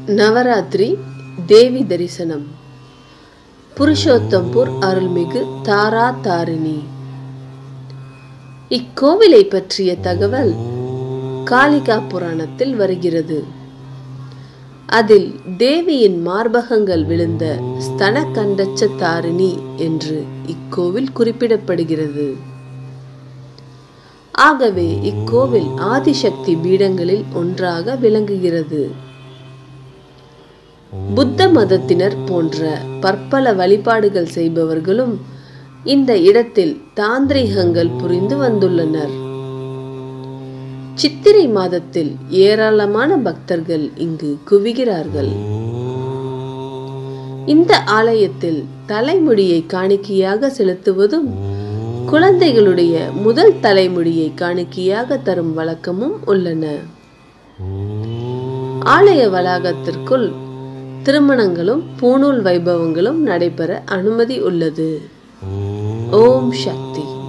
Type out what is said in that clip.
நவராத்திரி தேவி தரிசனம் புருஷோத்தம்பூர் அருள்மிகு தாரா தாரிணி இக்கோவிலை பற்றிய தகவல் காளிகா புராணத்தில் வருகிறது அதில் தேவியின் மார்பகங்கள் விழுந்த ஸ்தன கண்டச்ச தாரிணி என்று இக்கோவில் குறிப்பிடப்படுகிறது ஆகவே இக்கோவில் ஆதிசக்தி பீடங்களில் ஒன்றாக விளங்குகிறது புத்த மதத்தினர் போன்ற பற்பல வழிபாடுகள் செய்பவர்களும் இந்த இடத்தில் தாந்திரிகங்கள் புரிந்து வந்துள்ளனர் சித்திரை மாதத்தில் ஏராளமான பக்தர்கள் இங்கு குவிகிறார்கள் இந்த ஆலயத்தில் தலைமுடியை காணிக்கையாக செலுத்துவதும் குழந்தைகளுடைய முதல் தலைமுடியை காணிக்கையாக தரும் வழக்கமும் உள்ளன ஆலய வளாகத்திற்குள் திருமணங்களும் பூணூல் வைபவங்களும் நடைபெற அனுமதி உள்ளது ஓம் சக்தி